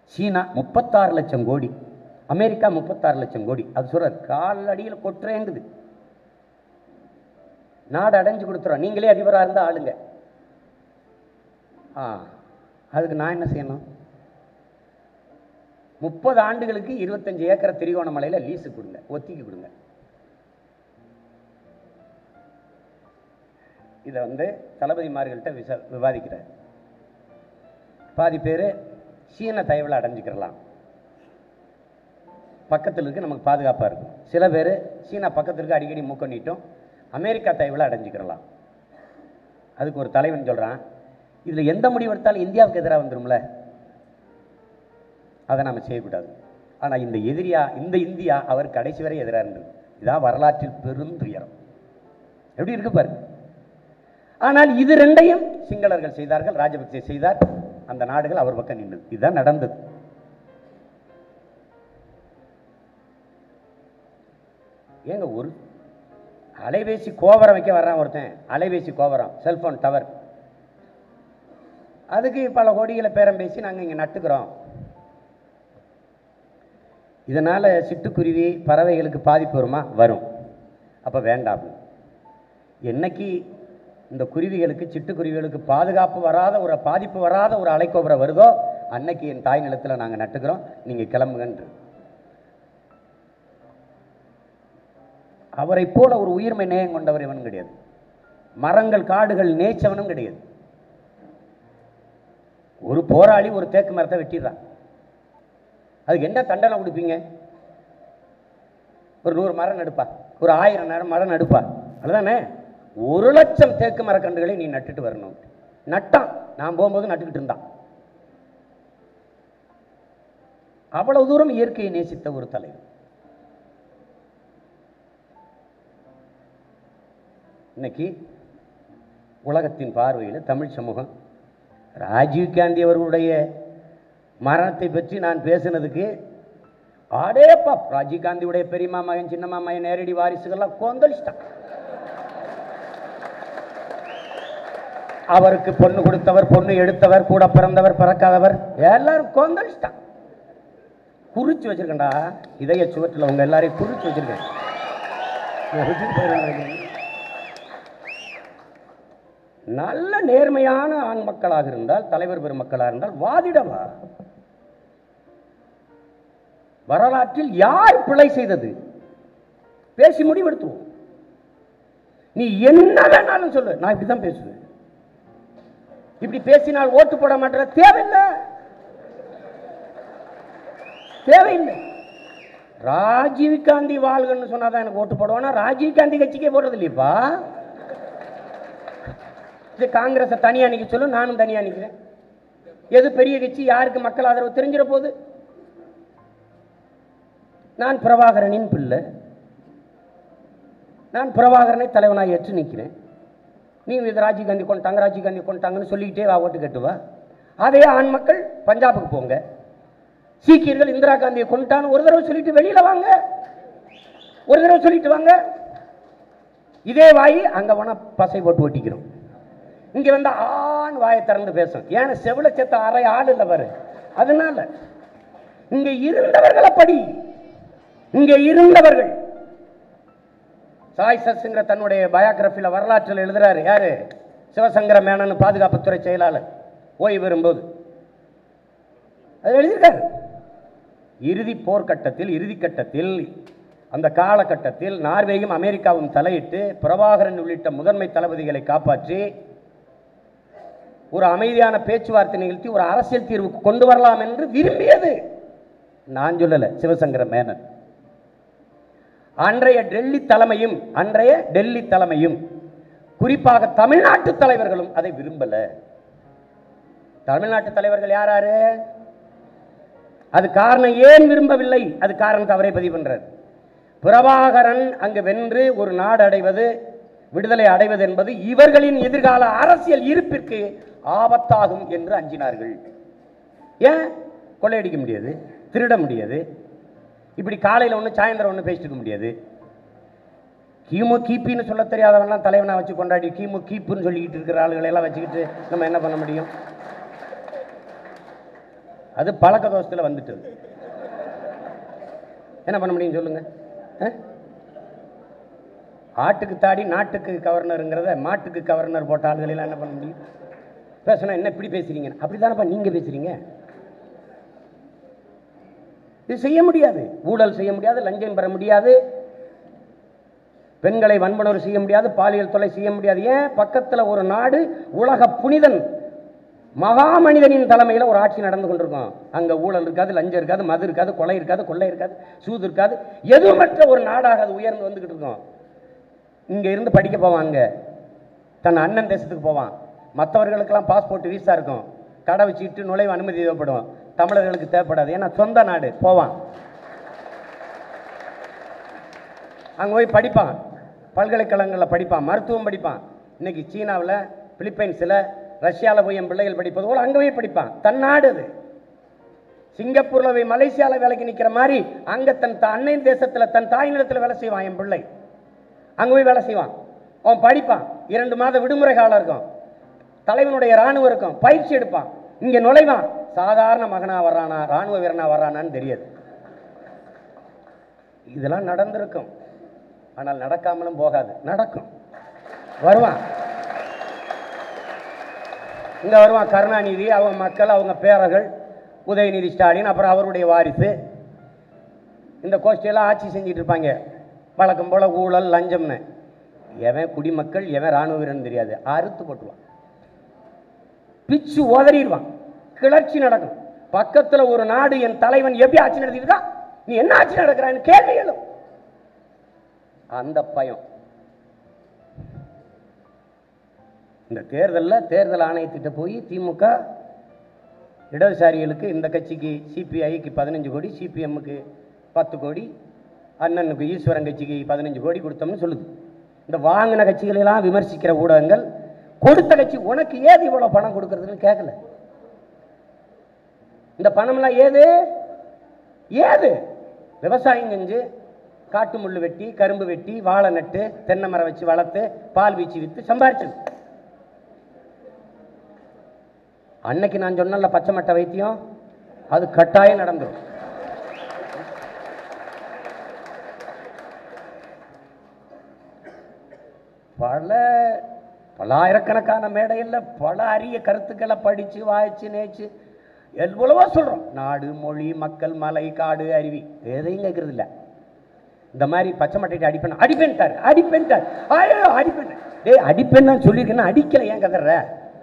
சீனா முப்பத்தாறு லட்சம் கோடி அமெரிக்கா முப்பத்தாறு லட்சம் கோடி அது சொல்ற கால் அடியில் கொட்டுறேங்குது நாடு அடைஞ்சு கொடுத்துறோம் நீங்களே அதிபராக இருந்தால் ஆளுங்க ஆ அதுக்கு நான் என்ன செய்யணும் முப்பது ஆண்டுகளுக்கு இருபத்தஞ்சு ஏக்கரை திரிகோணமலையில் லீஸு கொடுங்க ஒத்திக்கு கொடுங்க இதை வந்து தளபதிமார்கள்ட்ட விச விவாதிக்கிறார் பாதி பேர் சீன தயவில் அடைஞ்சிக்கிறலாம் பக்கத்தில் இருக்கு நமக்கு பாதுகாப்பாக இருக்கும் சில பேர் சீனா பக்கத்தில் இருக்க அடிக்கடி மூக்க நீட்டும் அமெரிக்கா தயவில் அடைஞ்சிக்கிறலாம் அதுக்கு ஒரு தலைவன் சொல்கிறான் இதில் எந்த முடிவு எடுத்தாலும் இந்தியாவுக்கு எதிராக வந்துரும்ல அதை நம்ம செய்யக்கூடாது ஆனால் இந்த எதிரியா இந்த இந்தியா அவர் கடைசி வரை எதிராக இருந்தது இதான் வரலாற்றில் பெருந்துயரம் எப்படி இருக்கு பாருங்க ஆனால் இது ரெண்டையும் சிங்களர்கள் செய்தார்கள் ராஜபக்சே செய்தார் அந்த நாடுகள் அவர் பக்கம் நின்றது இதுதான் நடந்தது ஏங்க ஒரு அலைபேசி கோபுரம் வைக்க வர்றான் ஒருத்தன் அலைபேசி கோபுரம் செல்போன் டவர் அதுக்கு பல கோடிகளை பேரம் பேசி நாங்கள் இங்கே நட்டுக்கிறோம் இதனால் சிட்டுக்குருவி பறவைகளுக்கு பாதிப்பு வருமா வரும் அப்போ வேண்டாம் என்னைக்கு இந்த குருவிகளுக்கு சிட்டுக்குருவிகளுக்கு பாதுகாப்பு வராத ஒரு பாதிப்பு வராத ஒரு அலைக்கோபுரம் வருதோ அன்னைக்கு என் தாய் நிலத்தில் நாங்கள் நட்டுக்கிறோம் நீங்கள் கிளம்புங்கன்று அவரை போல ஒரு உயிர்மை நேயம் கொண்டவர் இவனும் கிடையாது மரங்கள் காடுகள் நேச்சவனும் கிடையாது ஒரு போராளி ஒரு தேக்கு மரத்தை வெட்டிடுறான் அதுக்கு என்ன தண்டனை கொடுப்பீங்க ஒரு நூறு மரம் நடுப்பா ஒரு ஆயிரம் நேரம் மரம் நடுப்பா அதுதானே ஒரு லட்சம் தேக்கு மரக்கன்றுகளை நீ நட்டுட்டு வரணும் நட்டான் நான் போகும்போது நட்டுக்கிட்டு இருந்தான் அவ்வளவு தூரம் இயற்கையை நேசித்த ஒரு தலைவர் இன்னைக்கு உலகத்தின் பார்வையில் தமிழ் சமூகம் ராஜீவ் காந்தி அவர்களுடைய மரணத்தை பற்றி நான் பேசினதுக்கு ஆடேப்பா ராஜீவ் காந்தியுடைய பெரியம்மா மகன் சின்னம்மா மகன் நேரடி வாரிசுகள்லாம் கொந்தளிச்சிட்டான் அவருக்கு பொண்ணு கொடுத்தவர் பொண்ணு எடுத்தவர் கூட பிறந்தவர் பிறக்காதவர் எல்லாரும் கொந்தளிச்சிட்டான் குறிச்சு வச்சிருக்கேன்டா இதய சுவற்றில் உங்க எல்லாரையும் குறிச்சு வச்சிருக்கேன் நான் விட்டுட்டு போயிடுவேன் நினைக்கிறேன். நல்ல நேர்மையான ஆண் மக்களாக இருந்தால் தலைவர் பெருமக்களாக இருந்தால் வாதிடவா வரலாற்றில் யார் பிழை செய்தது பேசி முடிவெடுத்துவோம் நீ என்ன வேணாலும் சொல்லு நான் இப்படி தான் பேசுவேன் இப்படி பேசினால் ஓட்டு போட மாட்டேற தேவையில்லை தேவையில்லை ராஜீவ் காந்தி வாழ்கன்னு சொன்னாதான் எனக்கு ஓட்டு போடுவானா ராஜீவ் காந்தி கட்சிக்கே போடுறது இல்லையப்பா இது காங்கிரஸை தனியா நிக்க சொல்லு நானும் தனியா நிக்கிறேன் எது பெரிய கட்சி யாருக்கு மக்கள் ஆதரவு தெரிஞ்சிட போகுது நான் பிரபாகரனின் பிள்ளை நான் பிரபாகரனை தலைவனாக ஏற்று நிற்கிறேன் நீ இது ராஜீவ் காந்தி கொண்டாங்க ராஜீவ் காந்தி கொண்டாங்கன்னு சொல்லிக்கிட்டே வா ஓட்டு கட்டுவா அதே ஆண் மக்கள் பஞ்சாபுக்கு போங்க சீக்கியர்கள் இந்திரா காந்தியை கொண்டான்னு ஒரு தடவை சொல்லிட்டு வெளியில வாங்க ஒரு தடவை சொல்லிட்டு வாங்க இதே வாய் அங்க போனா பசை போட்டு ஒட்டிக்கிறோம் இங்க வந்து ஆண் வாயை திறந்து பேசும் ஏன்னா செவில செத்த அரை ஆள் இல்லை பாரு அதனால இங்க இருந்தவர்களை படி இங்க இருந்தவர்கள் சாய் சஸ்ங்கிற தன்னுடைய பயோகிராஃபியில் வரலாற்றில் எழுதுறாரு யாரு சிவசங்கர மேனன் பாதுகாப்புத்துறை செயலாளர் ஓய்வு பெறும்போது அது எழுதியிருக்காரு இறுதி போர்க்கட்டத்தில் இறுதி கட்டத்தில் அந்த காலகட்டத்தில் நார்வேயும் அமெரிக்காவும் தலையிட்டு பிரபாகரன் உள்ளிட்ட முதன்மை தளபதிகளை காப்பாற்றி ஒரு அமைதியான பேச்சுவார்த்தை நிகழ்த்தி ஒரு அரசியல் தீர்வுக்கு கொண்டு வரலாம் என்று விரும்பியது நான் சொல்லல சிவசங்கர மேனன் அன்றைய டெல்லி தலைமையும் அன்றைய டெல்லி தலைமையும் குறிப்பாக தமிழ்நாட்டு தலைவர்களும் அதை விரும்பல தமிழ்நாட்டு தலைவர்கள் யார் யாரு அது காரணம் ஏன் விரும்பவில்லை அது காரணத்தை அவரே பதிவு பண்றார் பிரபாகரன் அங்கு வென்று ஒரு நாடு அடைவது விடுதலை அடைவது என்பது இவர்களின் எதிர்கால அரசியல் இருப்பிற்கு ஆபத்தாகும் என்று அஞ்சினார்கள் ஏன் கொள்ளையடிக்க முடியாது திருட முடியாது இப்படி காலையில் ஒன்று சாயந்தரம் ஒன்று பேசிட்டு இருக்க முடியாது கிமு கிபின்னு சொல்ல தெரியாதவன்லாம் தலைவனா வச்சு கொண்டாடி கிமு கீப்புன்னு சொல்லிக்கிட்டு இருக்கிற ஆளுகளை எல்லாம் வச்சுக்கிட்டு நம்ம என்ன பண்ண முடியும் அது பழக்க தோஷத்தில் வந்துட்டது என்ன பண்ண முடியும் சொல்லுங்க ஆ? ஆட்டுக்கு தாடி நாட்டுக்கு கவர்னருங்கிறத மாட்டுக்கு கவர்னர் போட்ட ஆளுகளெல்லாம் என்ன பண்ண முடியும் பேசணும் என்ன இப்படி பேசுறீங்க அப்படிதானப்பா நீங்க பேசுறீங்க இது செய்ய முடியாது ஊழல் செய்ய முடியாது லஞ்சம் பெற முடியாது பெண்களை வன்புணர்வு செய்ய முடியாது பாலியல் தொலை செய்ய முடியாது ஏன் பக்கத்துல ஒரு நாடு உலக புனிதன் மகா மனிதனின் தலைமையில் ஒரு ஆட்சி நடந்து கொண்டிருக்கும் அங்க ஊழல் இருக்காது லஞ்சம் இருக்காது மது இருக்காது கொலை இருக்காது கொள்ளை இருக்காது சூது இருக்காது எதுவுமற்ற ஒரு நாடாக அது உயர்ந்து வந்துகிட்டு இருக்கும் இங்க இருந்து படிக்க போவான் அங்க தன் அண்ணன் தேசத்துக்கு போவான் மற்றவர்களுக்கெல்லாம் பாஸ்போர்ட் வீசா இருக்கும் கடை வச்சுக்கிட்டு நுழைவு அனுமதி தேவைப்படும் தமிழர்களுக்கு தேவைப்படாது ஏன்னா சொந்த நாடு போவான் அங்கே போய் படிப்பான் பல்கலைக்கழகங்களில் படிப்பான் மருத்துவம் படிப்பான் இன்னைக்கு சீனாவில் பிலிப்பைன்ஸில் ரஷ்யாவில் போய் என் பிள்ளைகள் படிப்பது போல அங்கே போய் படிப்பான் தன் நாடு அது சிங்கப்பூரில் போய் மலேசியாவில் வேலைக்கு நிற்கிற மாதிரி அங்கே தன் த- அன்னை தேசத்தில் தன் தாய் நிலத்தில் வேலை செய்வான் என் பிள்ளை அங்கே போய் வேலை செய்வான் அவன் படிப்பான் இரண்டு மாத விடுமுறை காலம் இருக்கும் தலைவனுடைய ராணுவம் இருக்கும் பயிற்சி எடுப்பான் இங்கே நுழைவான் சாதாரண மகனா வர்றானா ராணுவ வீரனா வர்றானான்னு தெரியாது இதெல்லாம் நடந்திருக்கும் ஆனால் நடக்காமலும் போகாது நடக்கும் வருவான் இங்க வருவான் கருணாநிதி அவங்க மக்கள் அவங்க பேரர்கள் உதயநிதி ஸ்டாலின் அப்புறம் அவருடைய வாரிசு இந்த கோஷ்டியெல்லாம் ஆட்சி செஞ்சிட்டு இருப்பாங்க வழக்கம் போல ஊழல் லஞ்சம்னு எவன் குடிமக்கள் எவன் ராணுவ வீரன் தெரியாது அறுத்து போட்டுருவான் பிச்சு உதறிடுவான் கிளர்ச்சி நடக்கும் பக்கத்துல ஒரு நாடு என் தலைவன் எப்படி ஆட்சி நடத்திட்டு இருக்கா நீ என்ன ஆட்சி நடக்கிறான்னு கேள்வி எழும் அந்த பயம் இந்த தேர்தலில் தேர்தல் ஆணையத்திட்ட போய் திமுக இடதுசாரிகளுக்கு இந்த கட்சிக்கு சிபிஐக்கு பதினஞ்சு கோடி சிபிஎம்முக்கு பத்து கோடி அண்ணனுக்கு ஈஸ்வரன் கட்சிக்கு பதினஞ்சு கோடி கொடுத்தோம்னு சொல்லுது இந்த வாங்கின கட்சிகளெல்லாம் விமர்சிக்கிற ஊடகங்கள் கொடுத்த கட்சி உனக்கு ஏது இவ்வளோ பணம் கொடுக்கறதுன்னு கேட்கல இந்த பணம்லாம் ஏது ஏது விவசாயம் செஞ்சு காட்டு முள்ளு வெட்டி கரும்பு வெட்டி வாழை நட்டு தென்னை மரம் வச்சு வளர்த்து பால் வீச்சு வித்து சம்பாரிச்சது அன்னைக்கு நான் சொன்னல பச்சை மட்டை வைத்தியம் அது கட்டாயம் நடந்துரும் பல பல்லாயிரக்கணக்கான மேடையில் பல அரிய கருத்துக்களை படித்து வாய்ச்சு நேச்சு எவ்வளவோ சொல்கிறோம் நாடு மொழி மக்கள் மலை காடு அருவி எதையும் கேட்கறது இல்லை இந்த மாதிரி பச்சை மட்டைட்டு அடிப்பேன் அடிப்பேன்ட்டார் அடிப்பேன்ட்டார் ஐயோ அடிப்பேன் டேய் அடிப்பேன்னு நான் சொல்லியிருக்கேன்னா அடிக்கலை ஏன் கதற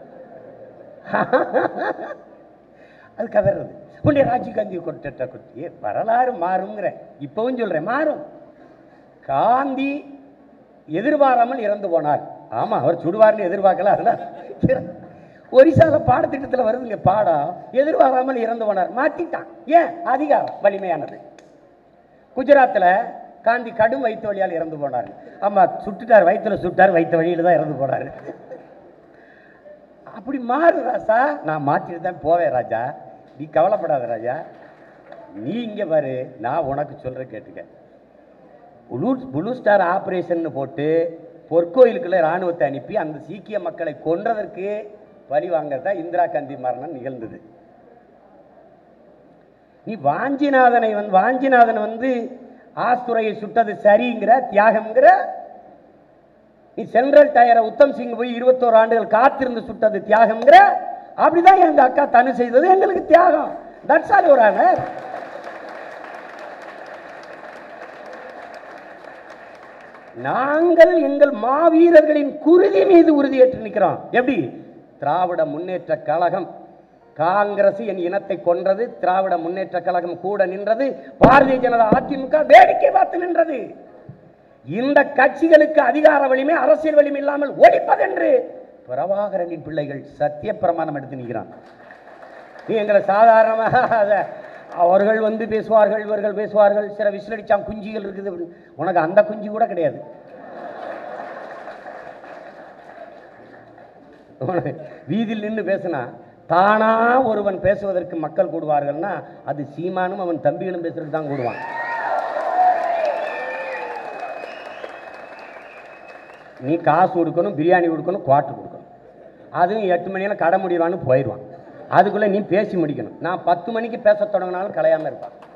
அது கதறது உன்னை ராஜீவ்காந்தி கொட்ட குத்தி வரலாறு மாறுங்கிற இப்பவும் சொல்றேன் மாறும் காந்தி எதிர்பாராமல் இறந்து போனார் ஆமா அவர் சுடுவார்னு எதிர்பார்க்கல அதெல்லாம் இற- ஒரிசால பாடத்திட்டத்தில் வருதுங்க பாடம் எதிர்பாராமல் இறந்து போனார் மாத்திட்டான் ஏன் அதிகாரம் வலிமையானது குஜராத்தில் காந்தி கடும் வயிற்று வழியால் இறந்து போனார் ஆமா சுட்டுட்டார் வயிற்றுல சுட்டார் வயிற்று வழியில தான் இறந்து போனார் அப்படி மாறு ராசா நான் மாற்றிட்டு தான் போவேன் ராஜா நீ கவலைப்படாத ராஜா நீ இங்க பாரு நான் உனக்கு சொல்ற கேட்டுக்க புளூ புளூ ஸ்டார் ஆபரேஷன் போட்டு பொற்கோயிலுக்குள்ள ராணுவத்தை அனுப்பி அந்த சீக்கிய மக்களை கொன்றதற்கு பழி வாங்கறதா இந்திரா காந்தி மரணம் நிகழ்ந்தது நீ வாஞ்சிநாதனை வந்து வாஞ்சிநாதன் வந்து ஆஸ்துரையை சுட்டது சரிங்கிற தியாகம்ங்கிற நீ சென்ட்ரல் டயரை உத்தம் சிங் போய் இருபத்தோரு ஆண்டுகள் காத்திருந்து சுட்டது தியாகம்ங்கிற அப்படிதான் எங்க அக்கா தனு செய்தது எங்களுக்கு தியாகம் தட்ஸ் ஆல் ஒரு ஆனர் நாங்கள் எங்கள் மாவீரர்களின் குருதி மீது உறுதியேற்று நிற்கிறோம் எப்படி திராவிட முன்னேற்ற கழகம் காங்கிரஸ் என் இனத்தை கொன்றது திராவிட முன்னேற்ற கழகம் கூட நின்றது பாரதிய ஜனதா அதிமுக வேடிக்கை பார்த்து நின்றது இந்த கட்சிகளுக்கு அதிகார வலிமை அரசியல் வலிமை இல்லாமல் ஒழிப்பதென்று பிரபாகரனின் பிள்ளைகள் சத்திய பிரமாணம் எடுத்து நிற்கிறான் நீ எங்களை சாதாரணமாக அதை அவர்கள் வந்து பேசுவார்கள் இவர்கள் பேசுவார்கள் சில விசிலடிச்சாம் குஞ்சிகள் இருக்குது அப்படின்னு. உனக்கு அந்த குஞ்சு கூட கிடையாது உனக்கு வீதியில் நின்று பேசினா தானா ஒருவன் பேசுவதற்கு மக்கள் கூடுவார்கள்னா அது சீமானும் அவன் தம்பிகளும் பேசுறதுக்கு தான் கூடுவான் நீ காசு கொடுக்கணும் பிரியாணி கொடுக்கணும் குவாட்டர் கொடுக்கணும் அதுவும் எட்டு மணியில் கடை முடிவான்னு போயிடுவான் அதுக்குள்ளே நீ பேசி முடிக்கணும் நான் பத்து மணிக்கு பேச தொடங்கினாலும் கலையாமல் இருப்பான்